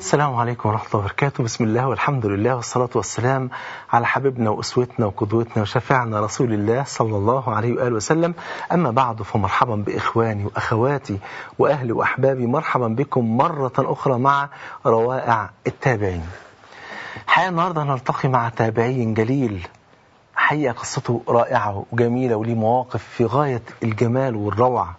السلام عليكم ورحمة الله وبركاته بسم الله والحمد لله والصلاة والسلام على حبيبنا وأسوتنا وقدوتنا وشفاعنا رسول الله صلى الله عليه وآله وسلم أما بعد فمرحبا بإخواني وأخواتي وأهلي وأحبابي مرحبا بكم مرة أخرى مع روائع التابعين حقيقة النهاردة نلتقي مع تابعي جليل حقيقة قصته رائعة وجميلة وليه مواقف في غاية الجمال والروعة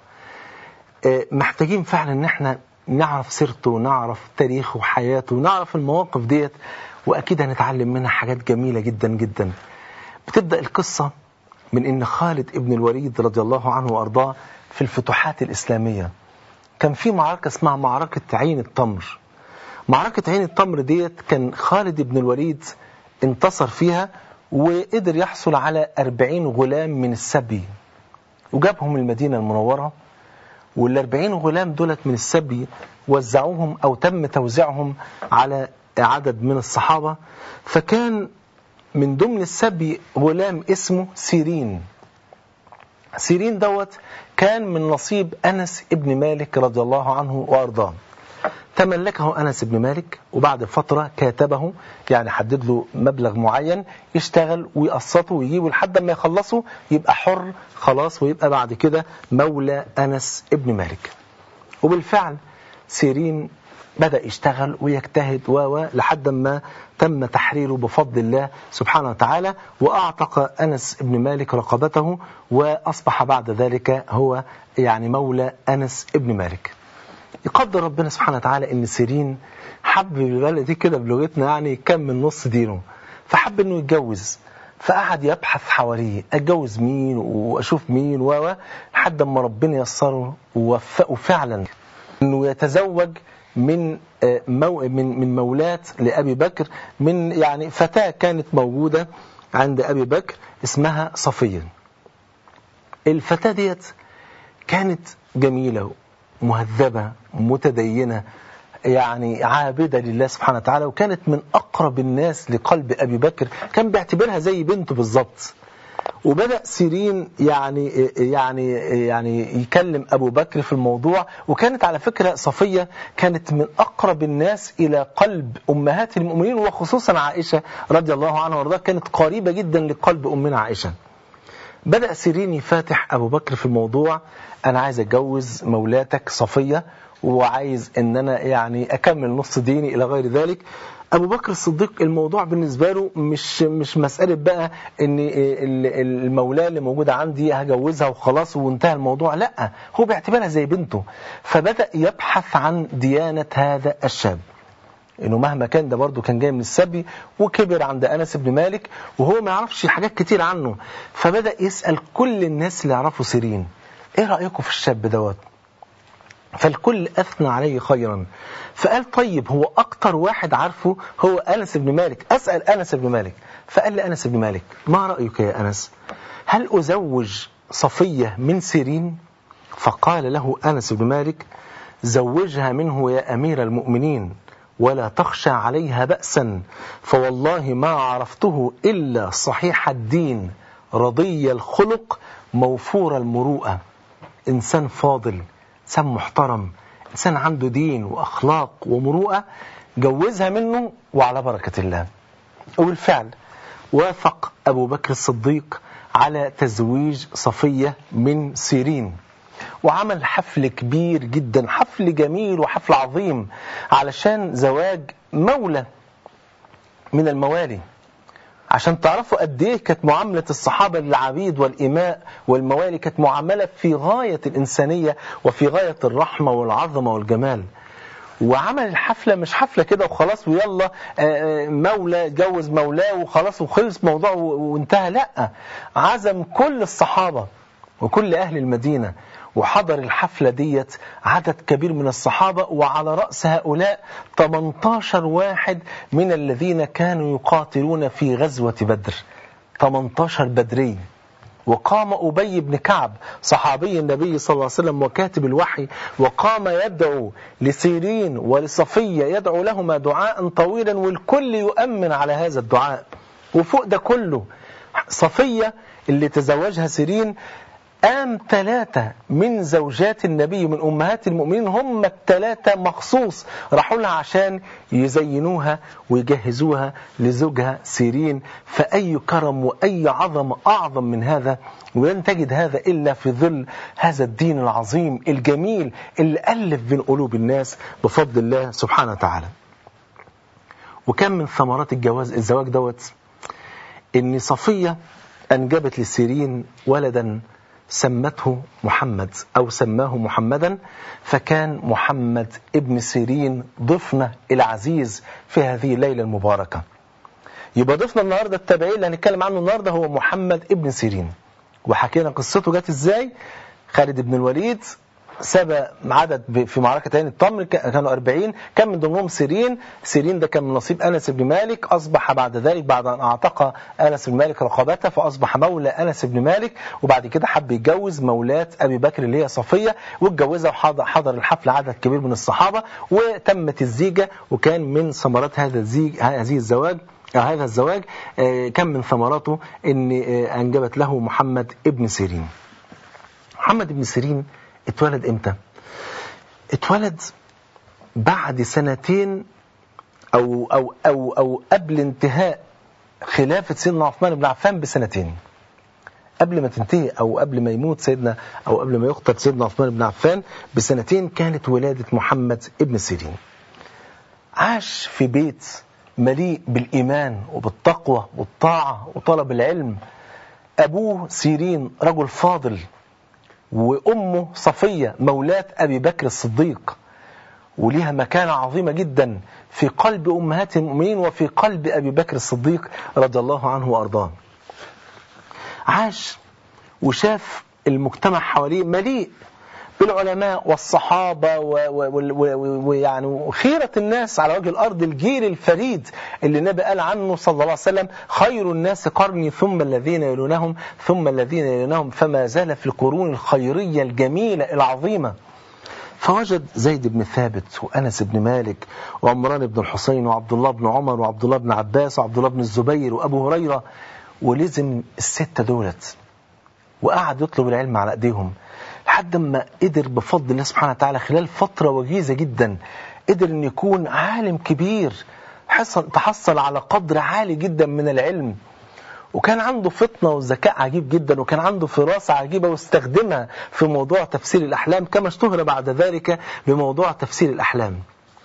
محتاجين فعلا ان احنا نعرف سيرته ونعرف تاريخه وحياته ونعرف المواقف ديت واكيد هنتعلم منها حاجات جميلة جدا جدا بتبدأ القصة من ان خالد ابن الوليد رضي الله عنه وارضاه في الفتوحات الاسلامية كان في معركة اسمها معركة عين التمر معركة عين التمر ديت كان خالد بن الوليد انتصر فيها وقدر يحصل على أربعين غلام من السبي وجابهم المدينة المنورة والأربعين غلام دولت من السبي وزعوهم أو تم توزيعهم على عدد من الصحابة فكان من ضمن السبي غلام اسمه سيرين سيرين دوت كان من نصيب أنس ابن مالك رضي الله عنه وأرضاه تملكه أنس بن مالك وبعد فترة كاتبه يعني حدد له مبلغ معين يشتغل ويقسطه ويجيبه لحد ما يخلصه يبقى حر خلاص ويبقى بعد كده مولى أنس ابن مالك وبالفعل سيرين بدأ يشتغل ويجتهد و لحد ما تم تحريره بفضل الله سبحانه وتعالى وأعتق أنس بن مالك رقبته وأصبح بعد ذلك هو يعني مولى أنس ابن مالك يقدر ربنا سبحانه وتعالى ان سيرين حب بالبلدي كده بلغتنا يعني كم من نص دينه فحب انه يتجوز فقعد يبحث حواليه اتجوز مين واشوف مين و لحد ما ربنا يسره ووفقه فعلا انه يتزوج من مو من من مولات لابي بكر من يعني فتاه كانت موجوده عند ابي بكر اسمها صفيه الفتاه ديت كانت جميله مهذبة متدينة يعني عابدة لله سبحانه وتعالى وكانت من أقرب الناس لقلب أبي بكر كان بيعتبرها زي بنته بالظبط وبدأ سيرين يعني يعني يعني يكلم أبو بكر في الموضوع وكانت على فكرة صفية كانت من أقرب الناس إلى قلب أمهات المؤمنين وخصوصا عائشة رضي الله عنها وارضاها كانت قريبة جدا لقلب أمنا عائشة بدأ سيرين يفاتح أبو بكر في الموضوع أنا عايز أتجوز مولاتك صفية وعايز أن أنا يعني أكمل نص ديني إلى غير ذلك أبو بكر الصديق الموضوع بالنسبة له مش مش مسألة بقى أن المولاة اللي موجودة عندي هجوزها وخلاص وانتهى الموضوع لا هو بيعتبرها زي بنته فبدأ يبحث عن ديانة هذا الشاب انه مهما كان ده برضه كان جاي من السبي وكبر عند انس بن مالك وهو ما يعرفش حاجات كتير عنه فبدا يسال كل الناس اللي يعرفوا سيرين ايه رايكم في الشاب دوت فالكل اثنى عليه خيرا فقال طيب هو اكتر واحد عارفه هو انس بن مالك اسال انس بن مالك فقال لي انس بن مالك ما رايك يا انس هل ازوج صفيه من سيرين فقال له انس بن مالك زوجها منه يا امير المؤمنين ولا تخشى عليها بأسا فوالله ما عرفته إلا صحيح الدين رضي الخلق موفور المروءة إنسان فاضل إنسان محترم إنسان عنده دين وأخلاق ومروءة جوزها منه وعلى بركة الله وبالفعل وافق أبو بكر الصديق على تزويج صفية من سيرين وعمل حفل كبير جدا حفل جميل وحفل عظيم علشان زواج مولى من الموالي عشان تعرفوا قد ايه كانت معاملة الصحابة للعبيد والإماء والموالي كانت معاملة في غاية الإنسانية وفي غاية الرحمة والعظمة والجمال وعمل الحفلة مش حفلة كده وخلاص ويلا مولى جوز مولاه وخلاص وخلص موضوع وانتهى لا عزم كل الصحابة وكل أهل المدينة وحضر الحفلة ديت عدد كبير من الصحابة وعلى رأس هؤلاء 18 واحد من الذين كانوا يقاتلون في غزوة بدر 18 بدري وقام أبي بن كعب صحابي النبي صلى الله عليه وسلم وكاتب الوحي وقام يدعو لسيرين ولصفية يدعو لهما دعاء طويلا والكل يؤمن على هذا الدعاء وفوق ده كله صفية اللي تزوجها سيرين قام ثلاثة من زوجات النبي من أمهات المؤمنين هم الثلاثة مخصوص راحوا لها عشان يزينوها ويجهزوها لزوجها سيرين فأي كرم وأي عظمة أعظم من هذا ولن تجد هذا إلا في ظل هذا الدين العظيم الجميل اللي ألف بين قلوب الناس بفضل الله سبحانه وتعالى وكان من ثمرات الجواز الزواج دوت ان صفية انجبت لسيرين ولدا سمته محمد او سماه محمدا فكان محمد ابن سيرين ضيفنا العزيز في هذه الليلة المباركة يبقى ضيفنا النهاردة التابعين اللي هنتكلم عنه النهاردة هو محمد ابن سيرين وحكينا قصته جت ازاي خالد بن الوليد سبى عدد في معركة عين التمر كانوا 40 كان من ضمنهم سيرين سيرين ده كان من نصيب أنس بن مالك أصبح بعد ذلك بعد أن أعتق أنس بن مالك رقبته فأصبح مولى أنس بن مالك وبعد كده حب يتجوز مولاة أبي بكر اللي هي صفية واتجوزها وحضر الحفل عدد كبير من الصحابة وتمت الزيجة وكان من ثمرات هذا الزيج هذه الزواج هذا الزواج كان من ثمراته ان انجبت له محمد ابن سيرين محمد ابن سيرين اتولد امتى اتولد بعد سنتين او او او او قبل انتهاء خلافة سيدنا عثمان بن عفان بسنتين قبل ما تنتهي او قبل ما يموت سيدنا او قبل ما يقتل سيدنا عثمان بن عفان بسنتين كانت ولادة محمد ابن سيرين عاش في بيت مليء بالإيمان وبالتقوى والطاعة وطلب العلم أبوه سيرين رجل فاضل وأمه صفية مولاة أبي بكر الصديق وليها مكانة عظيمة جدا في قلب أمهات المؤمنين وفي قلب أبي بكر الصديق رضي الله عنه وأرضاه عاش وشاف المجتمع حواليه مليء بالعلماء والصحابة ويعني وخيرة الناس على وجه الأرض الجيل الفريد اللي النبي قال عنه صلى الله عليه وسلم خير الناس قرني ثم الذين يلونهم ثم الذين يلونهم فما زال في القرون الخيرية الجميلة العظيمة فوجد زيد بن ثابت وأنس بن مالك وعمران بن الحسين وعبد الله بن عمر وعبد الله بن عباس وعبد الله بن الزبير وأبو هريرة ولزم الستة دولت وقعد يطلب العلم على أيديهم لحد ما قدر بفضل الله سبحانه وتعالى خلال فترة وجيزة جدا قدر أن يكون عالم كبير حصل تحصل على قدر عالي جدا من العلم وكان عنده فطنة وذكاء عجيب جدا وكان عنده فراسة عجيبة واستخدمها في موضوع تفسير الأحلام كما اشتهر بعد ذلك بموضوع تفسير الأحلام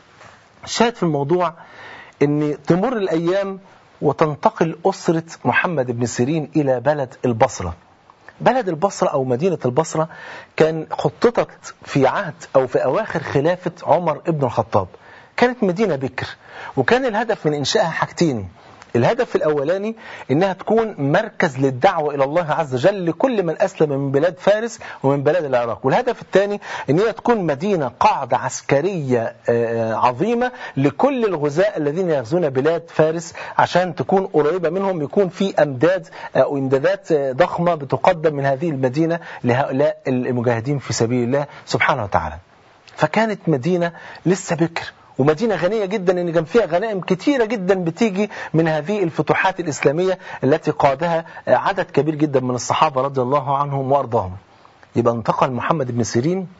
شاهد في الموضوع أن تمر الأيام وتنتقل أسرة محمد بن سيرين إلى بلد البصرة بلد البصرة أو مدينة البصرة كان خططت في عهد أو في أواخر خلافة عمر ابن الخطاب كانت مدينة بكر وكان الهدف من إنشائها حاجتين الهدف الأولاني إنها تكون مركز للدعوة إلى الله عز وجل لكل من أسلم من بلاد فارس ومن بلاد العراق والهدف الثاني إن هي تكون مدينة قاعدة عسكرية عظيمة لكل الغزاة الذين يغزون بلاد فارس عشان تكون قريبة منهم يكون في أمداد أو إمدادات ضخمة بتقدم من هذه المدينة لهؤلاء المجاهدين في سبيل الله سبحانه وتعالى فكانت مدينة لسه بكر ومدينة غنية جدا ان كان فيها غنائم كتيرة جدا بتيجي من هذه الفتوحات الإسلامية التي قادها عدد كبير جدا من الصحابة رضي الله عنهم وأرضاهم يبقى انتقل محمد بن سيرين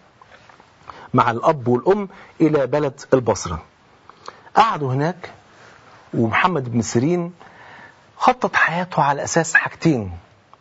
مع الأب والأم إلى بلد البصرة قعدوا هناك ومحمد بن سيرين خطط حياته على أساس حاجتين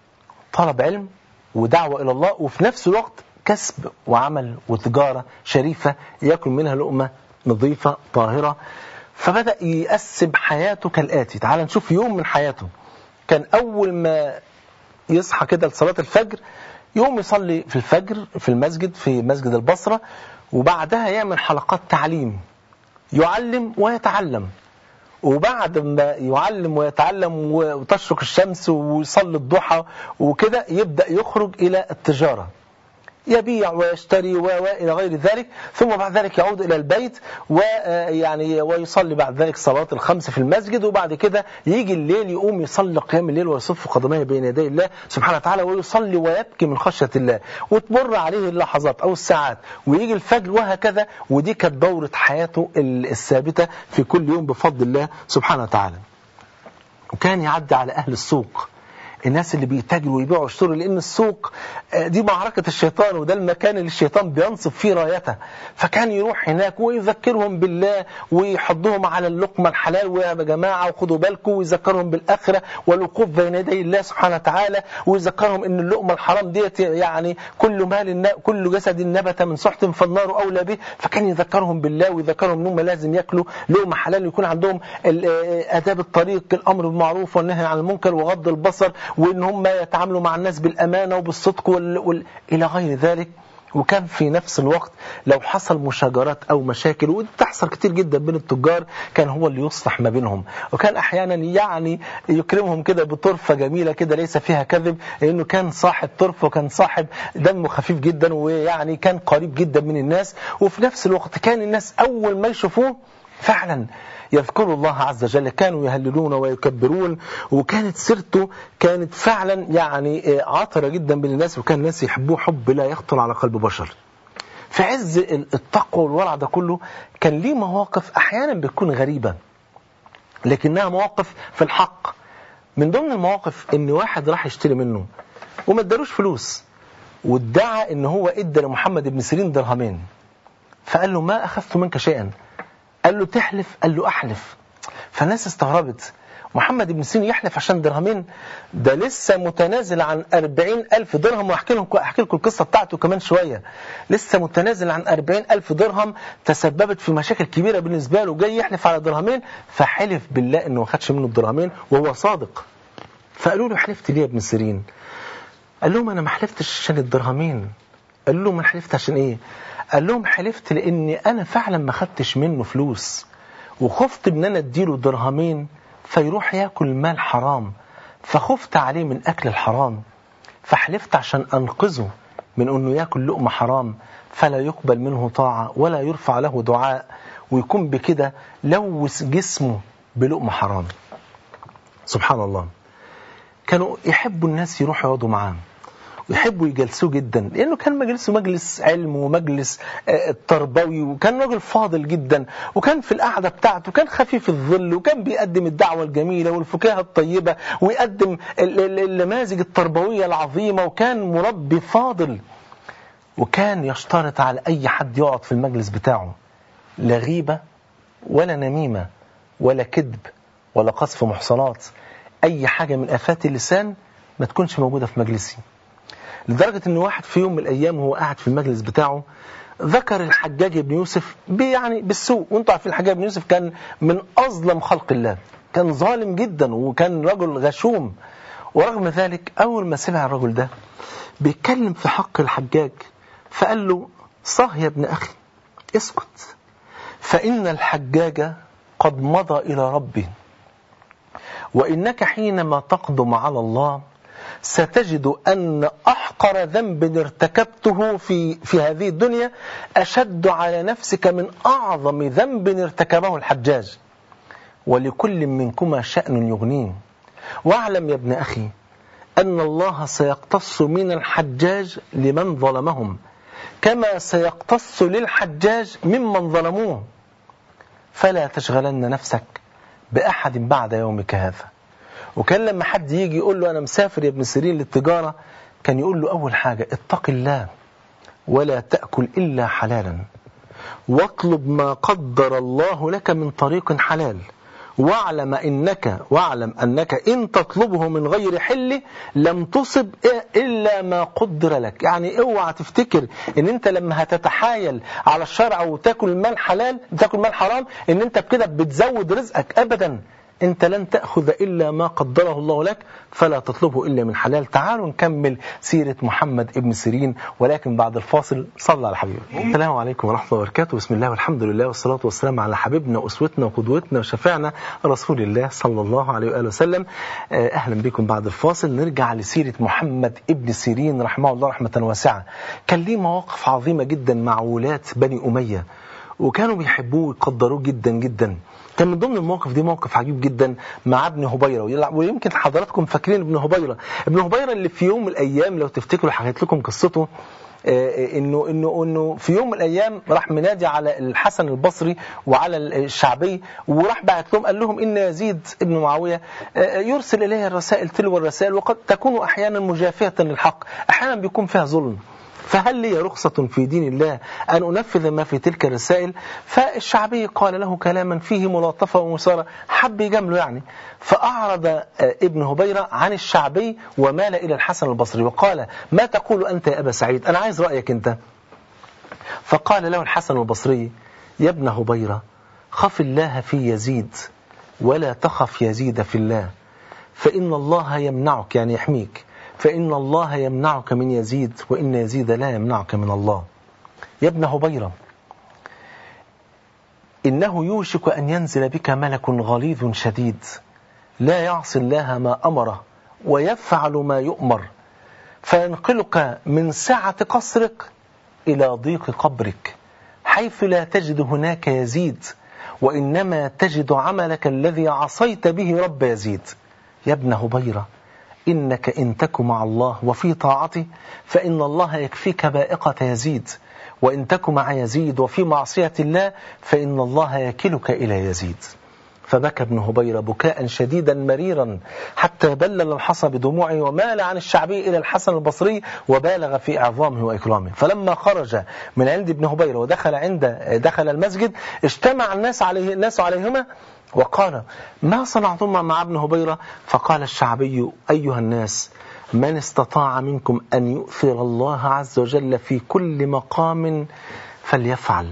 طلب علم ودعوة إلى الله وفي نفس الوقت كسب وعمل وتجارة شريفة يأكل منها لقمة نظيفة طاهرة فبدأ يقسم حياته كالآتي تعال نشوف يوم من حياته كان أول ما يصحى كده لصلاة الفجر يوم يصلي في الفجر في المسجد في مسجد البصرة وبعدها يعمل حلقات تعليم يعلم ويتعلم وبعد ما يعلم ويتعلم وتشرق الشمس ويصلي الضحى وكده يبدأ يخرج إلى التجارة يبيع ويشتري والى غير ذلك ثم بعد ذلك يعود الى البيت ويعني ويصلي بعد ذلك صلاه الخمس في المسجد وبعد كده يجي الليل يقوم يصلي قيام الليل ويصف قدميه بين يدي الله سبحانه وتعالى ويصلي ويبكي من خشيه الله وتمر عليه اللحظات او الساعات ويجي الفجر وهكذا ودي كانت دوره حياته الثابته في كل يوم بفضل الله سبحانه وتعالى وكان يعدي على اهل السوق الناس اللي بيتاجروا ويبيعوا ويشتروا لان السوق آه، دي معركه الشيطان وده المكان اللي الشيطان بينصب فيه رايته فكان يروح هناك ويذكرهم بالله ويحضهم على اللقمه الحلال ويا جماعه وخدوا بالكم ويذكرهم بالاخره والوقوف بين يدي الله سبحانه وتعالى ويذكرهم ان اللقمه الحرام ديت يعني كل مال النا- كل جسد نبت من سحت فالنار اولى به فكان يذكرهم بالله ويذكرهم انهم لازم ياكلوا لقمه حلال ويكون عندهم ال- آه، اداب الطريق الامر بالمعروف والنهي عن المنكر وغض البصر وان هم يتعاملوا مع الناس بالامانه وبالصدق وال... وال... الى غير ذلك وكان في نفس الوقت لو حصل مشاجرات او مشاكل ودي بتحصل كتير جدا بين التجار كان هو اللي يصلح ما بينهم وكان احيانا يعني يكرمهم كده بطرفه جميله كده ليس فيها كذب لانه كان صاحب طرفه وكان صاحب دمه خفيف جدا ويعني كان قريب جدا من الناس وفي نفس الوقت كان الناس اول ما يشوفوه فعلا يذكروا الله عز وجل كانوا يهللون ويكبرون وكانت سيرته كانت فعلا يعني عطرة جدا بين الناس وكان الناس يحبوه حب لا يخطر على قلب بشر في عز التقوى والورع ده كله كان ليه مواقف احيانا بتكون غريبة لكنها مواقف في الحق من ضمن المواقف ان واحد راح يشتري منه وما ادالوش فلوس وادعى ان هو ادى لمحمد بن سيرين درهمين فقال له ما اخذت منك شيئا قال له تحلف قال له احلف فالناس استغربت محمد بن سيرين يحلف عشان درهمين ده لسه متنازل عن أربعين ألف درهم وأحكي لكم أحكي لكم القصة بتاعته كمان شوية لسه متنازل عن أربعين ألف درهم تسببت في مشاكل كبيرة بالنسبة له جاي يحلف على درهمين فحلف بالله إنه ما خدش منه الدرهمين وهو صادق فقالوا له حلفت ليه يا ابن سيرين قال لهم أنا ما حلفتش عشان الدرهمين قال لهم أنا حلفت عشان إيه قال لهم حلفت لأني أنا فعلا ما خدتش منه فلوس وخفت إن أنا أديله درهمين فيروح ياكل مال حرام فخفت عليه من أكل الحرام فحلفت عشان أنقذه من أنه ياكل لقمة حرام فلا يقبل منه طاعة ولا يرفع له دعاء ويكون بكده لوث جسمه بلقمة حرام سبحان الله كانوا يحبوا الناس يروحوا يقعدوا معاه ويحبوا يجلسوه جدا لانه كان مجلسه مجلس علم ومجلس آه، تربوي وكان راجل فاضل جدا وكان في القعده بتاعته كان خفيف الظل وكان بيقدم الدعوه الجميله والفكاهه الطيبه ويقدم ال- ال- النماذج التربويه العظيمه وكان مربي فاضل وكان يشترط على اي حد يقعد في المجلس بتاعه لا غيبه ولا نميمه ولا كذب ولا قذف محصنات اي حاجه من افات اللسان ما تكونش موجوده في مجلسي لدرجة ان واحد في يوم من الايام وهو قاعد في المجلس بتاعه ذكر الحجاج بن يوسف ب- يعني بالسوء وانتوا عارفين الحجاج بن يوسف كان من اظلم خلق الله كان ظالم جدا وكان رجل غشوم ورغم ذلك اول ما سمع الرجل ده بيتكلم في حق الحجاج فقال له صح يا ابن اخي اسكت فان الحجاج قد مضى الى ربه وانك حينما تقدم على الله ستجد أن أحقر ذنب ارتكبته في في هذه الدنيا أشد على نفسك من أعظم ذنب ارتكبه الحجاج ولكل منكما شأن يغنيه واعلم يا ابن أخي أن الله سيقتص من الحجاج لمن ظلمهم كما سيقتص للحجاج ممن ظلموه فلا تشغلن نفسك بأحد بعد يومك هذا وكان لما حد يجي يقول له أنا مسافر يا ابن سيرين للتجارة كان يقول له أول حاجة اتق الله ولا تأكل إلا حلالا واطلب ما قدر الله لك من طريق حلال واعلم انك واعلم انك ان تطلبه من غير حل لم تصب الا ما قدر لك يعني اوعى تفتكر ان انت لما هتتحايل على الشرع وتاكل مال حلال تاكل مال حرام ان انت بكده بتزود رزقك ابدا انت لن تأخذ إلا ما قدره الله لك فلا تطلبه إلا من حلال تعالوا نكمل سيرة محمد ابن سيرين ولكن بعد الفاصل صلى على حبيبه السلام عليكم ورحمة الله وبركاته بسم الله والحمد لله والصلاة والسلام على حبيبنا وأسوتنا وقدوتنا وشفيعنا رسول الله صلى الله عليه وآله وسلم آه، أهلا بكم بعد الفاصل نرجع لسيرة محمد ابن سيرين رحمه الله رحمة واسعة كان ليه مواقف عظيمة جدا مع ولاة بني أمية وكانوا بيحبوه ويقدروه جدا جدا كان من ضمن المواقف دي موقف عجيب جدا مع ابن هبيره ويلع- ويمكن حضراتكم فاكرين ابن هبيره ابن هبيره اللي في يوم من الايام لو تفتكروا حكيت لكم قصته آه، انه انه انه في يوم من الايام راح منادي على الحسن البصري وعلى الشعبي وراح بعت لهم قال لهم ان يزيد ابن معاويه آه، يرسل اليه الرسائل تلو الرسائل وقد تكون احيانا مجافيه للحق احيانا بيكون فيها ظلم فهل لي رخصة في دين الله أن أنفذ ما في تلك الرسائل فالشعبي قال له كلاما فيه ملاطفة ومسارة حب يجامله يعني فأعرض آه، ابن هبيرة عن الشعبي ومال إلى الحسن البصري وقال ما تقول أنت يا أبا سعيد أنا عايز رأيك أنت فقال له الحسن البصري يا ابن هبيرة خف الله في يزيد ولا تخف يزيد في الله فإن الله يمنعك يعني يحميك فإن الله يمنعك من يزيد وإن يزيد لا يمنعك من الله يا ابن هبيرة إنه يوشك أن ينزل بك ملك غليظ شديد لا يعصي الله ما أمره ويفعل ما يؤمر فينقلك من سعة قصرك إلى ضيق قبرك حيث لا تجد هناك يزيد وإنما تجد عملك الذي عصيت به رب يزيد يا ابن هبيرة إنك إن تك مع الله وفي طاعته فإن الله يكفيك بائقة يزيد وإن تك مع يزيد وفي معصية الله فإن الله يكلك إلى يزيد فبكى ابن هبيرة بكاء شديدا مريرا حتى بلل الحصى بدموعه ومال عن الشعبي إلى الحسن البصري وبالغ في إعظامه وإكرامه فلما خرج من عند ابن هبيرة ودخل عند دخل المسجد اجتمع الناس عليه الناس عليهما وقال ما صنعتم مع ابن هبيرة فقال الشعبي أيها الناس من استطاع منكم أن يؤثر الله عز وجل في كل مقام فليفعل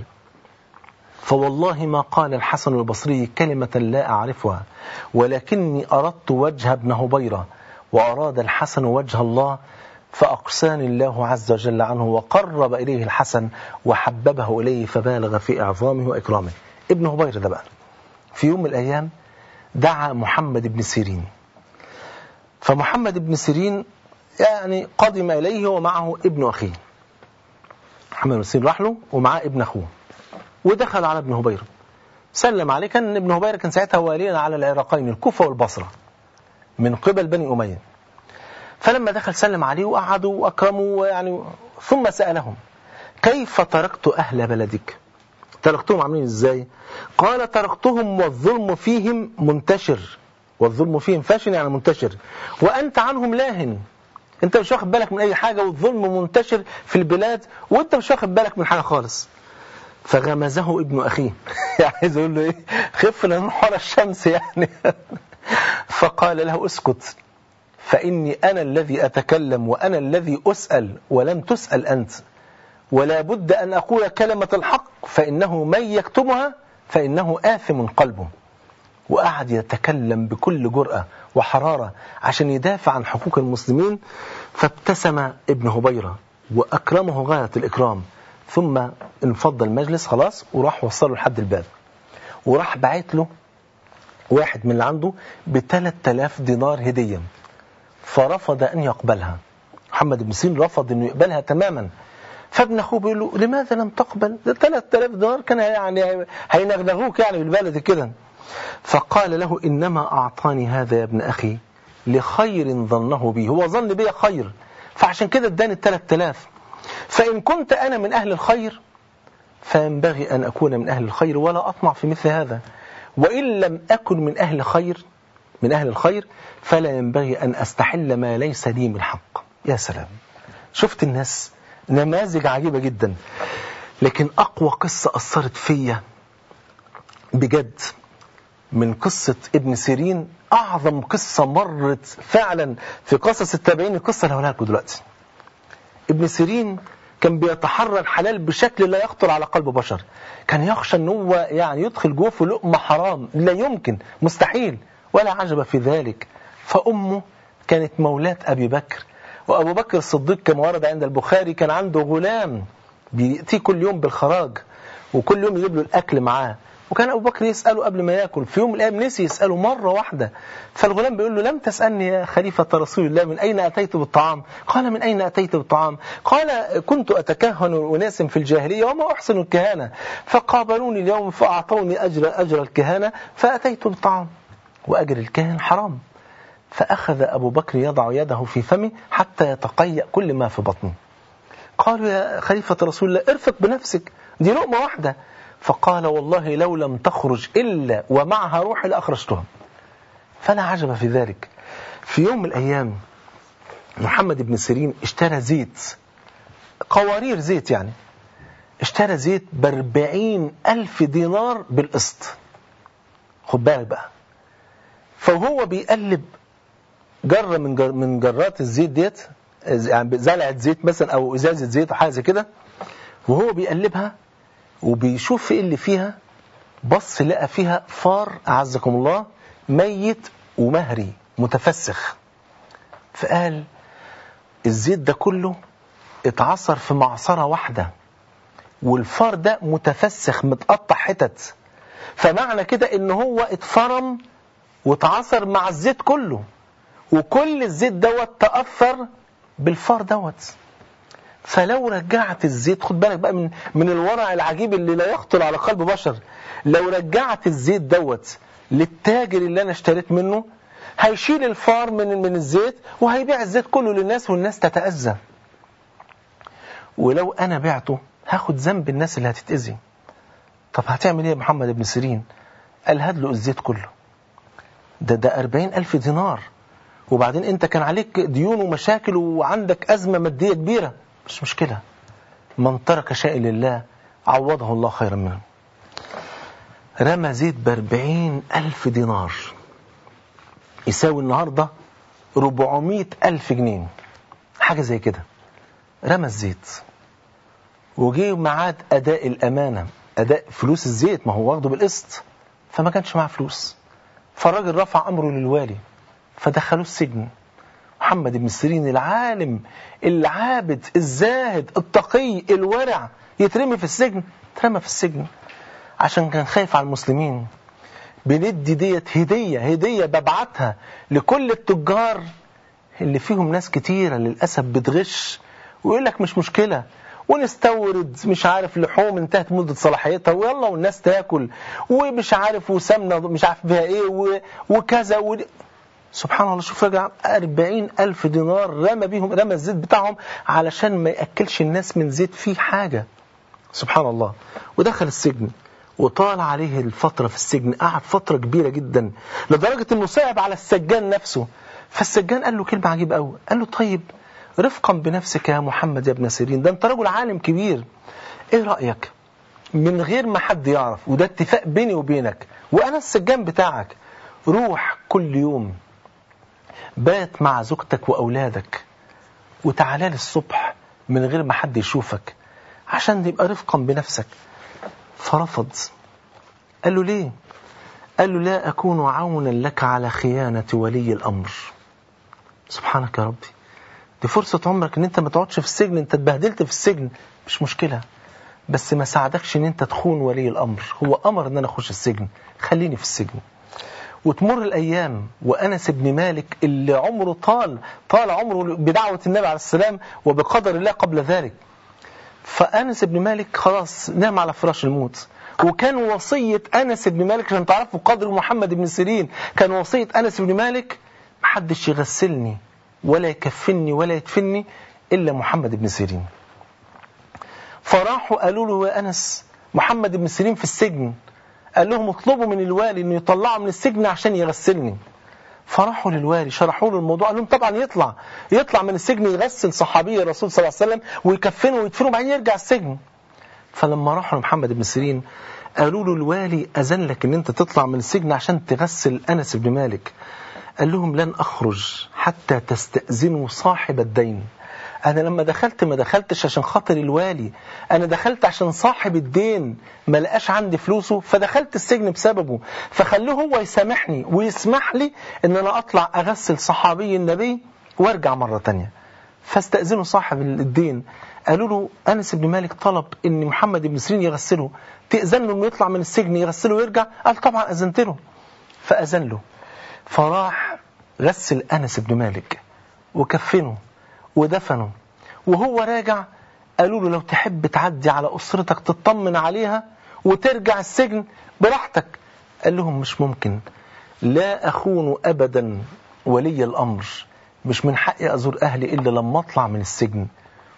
فوالله ما قال الحسن البصري كلمة لا أعرفها ولكني أردت وجه ابن هبيرة وأراد الحسن وجه الله فأقساني الله عز وجل عنه وقرب إليه الحسن وحببه إليه فبالغ في إعظامه وإكرامه ابن هبيرة ده بقى في يوم من الأيام دعا محمد بن سيرين فمحمد بن سيرين يعني قدم إليه ومعه ابن أخيه محمد بن سيرين راح له ومعاه ابن أخوه ودخل على ابن هبيرة سلم عليه كان ابن هبيرة كان ساعتها واليا على العراقين الكوفة والبصرة من قبل بني أمية فلما دخل سلم عليه وقعدوا وأكرموا يعني ثم سألهم كيف تركت أهل بلدك تركتهم عاملين ازاي قال تركتهم والظلم فيهم منتشر والظلم فيهم فاشن يعني منتشر وأنت عنهم لاهن انت مش واخد بالك من اي حاجة والظلم منتشر في البلاد وانت مش واخد بالك من حاجة خالص فغمزه ابن أخيه يعني عايز يقول له إيه خف لنا حر الشمس يعني فقال له اسكت فإني أنا الذي أتكلم وأنا الذي أسأل ولم تسأل أنت ولا بد أن أقول كلمة الحق فإنه من يكتمها فإنه آثم قلبه وقعد يتكلم بكل جرأة وحرارة عشان يدافع عن حقوق المسلمين فابتسم ابن هبيرة وأكرمه غاية الإكرام ثم انفض المجلس خلاص وراح وصله لحد الباب وراح بعت له واحد من اللي عنده ب 3000 دينار هدية فرفض أن يقبلها محمد بن سيرين رفض أنه يقبلها تماما فابن أخوه بيقول له لماذا لم تقبل ده 3000 دينار كان يعني هينغنغوك يعني بالبلد كده فقال له إنما أعطاني هذا يا ابن أخي لخير ظنه بي هو ظن بي خير فعشان كده اداني ال 3000 فإن كنت أنا من أهل الخير فينبغي أن أكون من أهل الخير ولا أطمع في مثل هذا وإن لم أكن من أهل خير من أهل الخير فلا ينبغي أن أستحل ما ليس لي من حق يا سلام شفت الناس نماذج عجيبة جدا لكن أقوى قصة أثرت فيا بجد من قصة ابن سيرين أعظم قصة مرت فعلا في قصص التابعين القصة اللي هقولها لكم دلوقتي ابن سيرين كان بيتحرى الحلال بشكل لا يخطر على قلب بشر كان يخشى ان هو يعني يدخل جوفه لقمة حرام لا يمكن مستحيل ولا عجب في ذلك فأمه كانت مولاة أبي بكر وأبو بكر الصديق كما ورد عند البخاري كان عنده غلام بيأتيه كل يوم بالخراج وكل يوم يجيب له الأكل معاه وكان أبو بكر يسأله قبل ما يأكل في يوم من الأيام نسي يسأله مرة واحدة فالغلام بيقول له لم تسألني يا خليفة رسول الله من أين أتيت بالطعام قال من أين أتيت بالطعام قال كنت أتكهن أناس في الجاهلية وما أحسن الكهانة فقابلوني اليوم فأعطوني أجر, أجر الكهانة فأتيت بالطعام وأجر الكاهن حرام فأخذ أبو بكر يضع يده في فمه حتى يتقيأ كل ما في بطنه قالوا يا خليفة رسول الله ارفق بنفسك دي لقمة واحدة فقال والله لو لم تخرج إلا ومعها روحي لأخرجتها فلا عجب في ذلك في يوم من الأيام محمد بن سيرين اشترى زيت قوارير زيت يعني اشترى زيت باربعين ألف دينار بالقسط خد بالك بقى فهو بيقلب جرة من جر من جرات الزيت ديت يعني زلعة زيت مثلا أو إزازة زيت أو حاجة زي كده وهو بيقلبها وبيشوف ايه اللي فيها بص لقى فيها فار أعزكم الله ميت ومهري متفسخ فقال الزيت ده كله اتعصر في معصرة واحدة والفار ده متفسخ متقطع حتت فمعنى كده ان هو اتفرم واتعصر مع الزيت كله وكل الزيت دوت تأثر بالفار دوت فلو رجعت الزيت خد بالك بقى من من الورع العجيب اللي لا يخطر على قلب بشر لو رجعت الزيت دوت للتاجر اللي انا اشتريت منه هيشيل الفار من من الزيت وهيبيع الزيت كله للناس والناس تتأذى ولو انا بعته هاخد ذنب الناس اللي هتتأذي طب هتعمل ايه يا محمد بن سيرين قال هات له الزيت كله ده ده أربعين ألف دينار وبعدين انت كان عليك ديون ومشاكل وعندك أزمة مادية كبيرة مش مشكلة من ترك شيء لله عوضه الله خيرا منه رمى زيت باربعين ألف دينار يساوي النهاردة ربعمية ألف جنيه حاجة زي كده رمى الزيت وجه معاد أداء الأمانة أداء فلوس الزيت ما هو واخده بالقسط فما كانش معاه فلوس فالراجل رفع أمره للوالي فدخلوه السجن محمد بن سيرين العالم العابد الزاهد التقي الورع يترمي في السجن اترمى في السجن عشان كان خايف على المسلمين بندي ديت هدية هدية ببعتها لكل التجار اللي فيهم ناس كتيرة للأسف بتغش ويقول لك مش مشكلة ونستورد مش عارف لحوم انتهت مدة صلاحيتها ويلا والناس تاكل ومش عارف وسمنة مش عارف بها ايه وكذا و... سبحان الله شوف رجع أربعين ألف دينار رمى بيهم رمى الزيت بتاعهم علشان ما يأكلش الناس من زيت فيه حاجة سبحان الله ودخل السجن وطال عليه الفترة في السجن قعد فترة كبيرة جدا لدرجة انه صعب على السجان نفسه فالسجان قال له كلمة عجيبة قوي قال له طيب رفقا بنفسك يا محمد يا ابن سيرين ده انت رجل عالم كبير ايه رأيك من غير ما حد يعرف وده اتفاق بيني وبينك وانا السجان بتاعك روح كل يوم بات مع زوجتك وأولادك وتعالى لي الصبح من غير ما حد يشوفك عشان يبقى رفقا بنفسك فرفض قال له ليه قال له لا أكون عونا لك على خيانة ولي الأمر سبحانك يا ربي دي فرصة عمرك ان انت ما تقعدش في السجن انت اتبهدلت في السجن مش مشكلة بس ما ساعدكش ان انت تخون ولي الأمر هو أمر ان انا اخش السجن خليني في السجن وتمر الأيام وأنس بن مالك اللي عمره طال طال عمره بدعوة النبي عليه السلام وبقدر الله قبل ذلك فأنس بن مالك خلاص نام على فراش الموت وكان وصية أنس بن مالك عشان تعرفوا قدر محمد بن سيرين كان وصية أنس بن مالك محدش يغسلني ولا يكفني ولا يدفني إلا محمد بن سيرين فراحوا قالوا له يا أنس محمد بن سيرين في السجن قال لهم اطلبوا من الوالي انه يطلعه من السجن عشان يغسلني فراحوا للوالي شرحوا له الموضوع قال لهم طبعا يطلع يطلع من السجن يغسل صحابي الرسول صلى الله عليه وسلم ويكفنه ويدفنه وبعدين يرجع السجن فلما راحوا لمحمد بن سيرين قالوا له الوالي أذن لك ان انت تطلع من السجن عشان تغسل أنس بن مالك قال لهم لن أخرج حتى تستأذنوا صاحب الدين أنا لما دخلت ما دخلتش عشان خاطر الوالي أنا دخلت عشان صاحب الدين ما لقاش عندي فلوسه فدخلت السجن بسببه فخلوه هو يسامحني ويسمح لي أن أنا أطلع أغسل صحابي النبي وارجع مرة تانية فاستأذنوا صاحب الدين قالوا له أنس بن مالك طلب أن محمد بن سيرين يغسله تأذن له أنه يطلع من السجن يغسله ويرجع قال طبعا أذنت له فأذن له فراح غسل أنس بن مالك وكفنه ودفنه وهو راجع قالوا له لو تحب تعدي على أسرتك تطمن عليها وترجع السجن براحتك قال لهم مش ممكن لا أخون أبدا ولي الأمر مش من حقي أزور أهلي إلا لما أطلع من السجن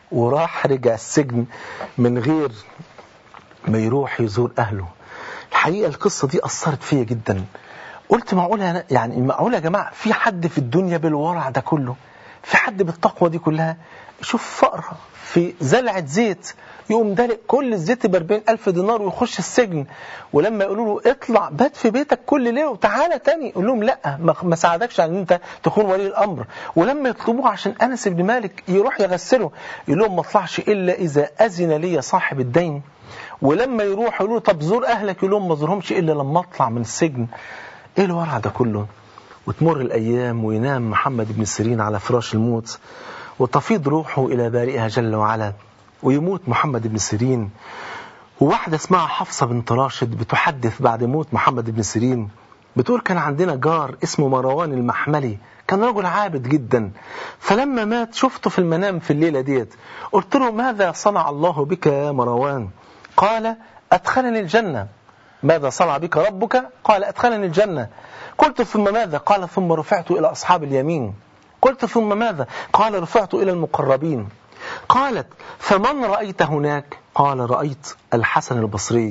وراح رجع السجن من غير ما يروح يزور أهله الحقيقة القصة دي أثرت فيا جدا قلت معقولة يعني معقولة يا جماعة في حد في الدنيا بالورع ده كله في حد بالتقوى دي كلها شوف فقرة في زلعة زيت يقوم دلق كل الزيت ب 40 ألف دينار ويخش السجن ولما يقولوا له اطلع بات في بيتك كل ليلة وتعالى تاني يقول لهم لا ما ساعدكش على ان انت تكون ولي الأمر ولما يطلبوه عشان أنس بن مالك يروح يغسله يقول لهم ما اطلعش إلا إذا أذن لي صاحب الدين ولما يروح يقولوا له طب زور أهلك يقول لهم ما زورهمش إلا لما أطلع من السجن إيه الورع ده كله وتمر الأيام وينام محمد بن سيرين على فراش الموت وتفيض روحه إلى بارئها جل وعلا ويموت محمد بن سيرين وواحدة اسمها حفصة بنت راشد بتحدث بعد موت محمد بن سيرين بتقول كان عندنا جار اسمه مروان المحملي كان رجل عابد جدا فلما مات شفته في المنام في الليلة ديت قلت له ماذا صنع الله بك يا مروان قال أدخلني الجنة ماذا صنع بك ربك قال أدخلني الجنة قلت ثم ماذا قال ثم رفعت إلى أصحاب اليمين قلت ثم ماذا قال رفعت إلى المقربين قالت فمن رأيت هناك قال رأيت الحسن البصري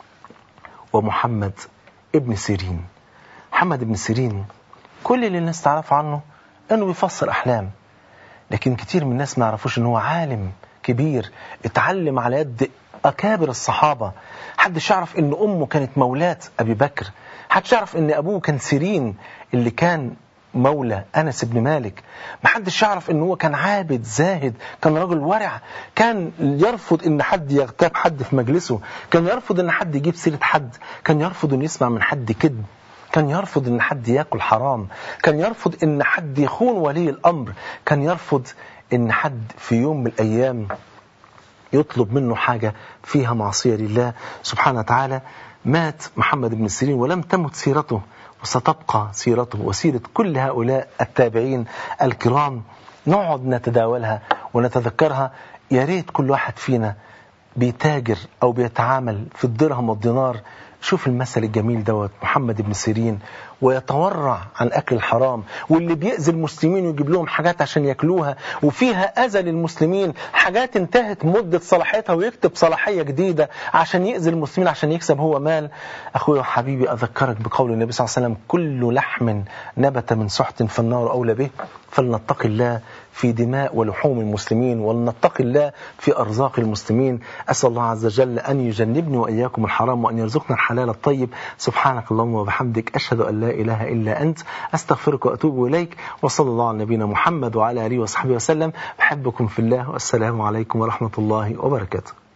ومحمد ابن سيرين محمد ابن سيرين كل اللي الناس تعرف عنه انه بيفسر احلام لكن كتير من الناس ما يعرفوش ان هو عالم كبير اتعلم على يد اكابر الصحابه حدش يعرف ان امه كانت مولاة ابي بكر حدش يعرف ان ابوه كان سيرين اللي كان مولى أنس بن مالك ما حدش يعرف ان هو كان عابد زاهد كان رجل ورع كان يرفض ان حد يغتاب حد في مجلسه كان يرفض ان حد يجيب سيرة حد كان يرفض ان يسمع من حد كذب كان يرفض ان حد ياكل حرام كان يرفض ان حد يخون ولي الامر كان يرفض ان حد في يوم من الايام يطلب منه حاجة فيها معصية لله سبحانه وتعالى مات محمد بن سيرين ولم تمت سيرته وستبقى سيرته وسيرة كل هؤلاء التابعين الكرام نقعد نتداولها ونتذكرها يا ريت كل واحد فينا بيتاجر أو بيتعامل في الدرهم والدينار شوف المثل الجميل دوت محمد بن سيرين ويتورع عن أكل الحرام واللي بيأذي المسلمين ويجيب لهم حاجات عشان ياكلوها وفيها أذى للمسلمين حاجات انتهت مدة صلاحيتها ويكتب صلاحية جديدة عشان يأذي المسلمين عشان يكسب هو مال أخوي وحبيبي أذكرك بقول النبي صلى الله عليه وسلم كل لحم نبت من سحت فالنار أولى به فلنتقي الله في دماء ولحوم المسلمين ولنتقي الله في أرزاق المسلمين أسأل الله عز وجل أن يجنبني وإياكم الحرام وأن يرزقنا الحلال الطيب سبحانك اللهم وبحمدك أشهد أن لا إله إلا أنت أستغفرك وأتوب إليك وصلى الله على نبينا محمد وعلى آله وصحبه وسلم بحبكم في الله والسلام عليكم ورحمة الله وبركاته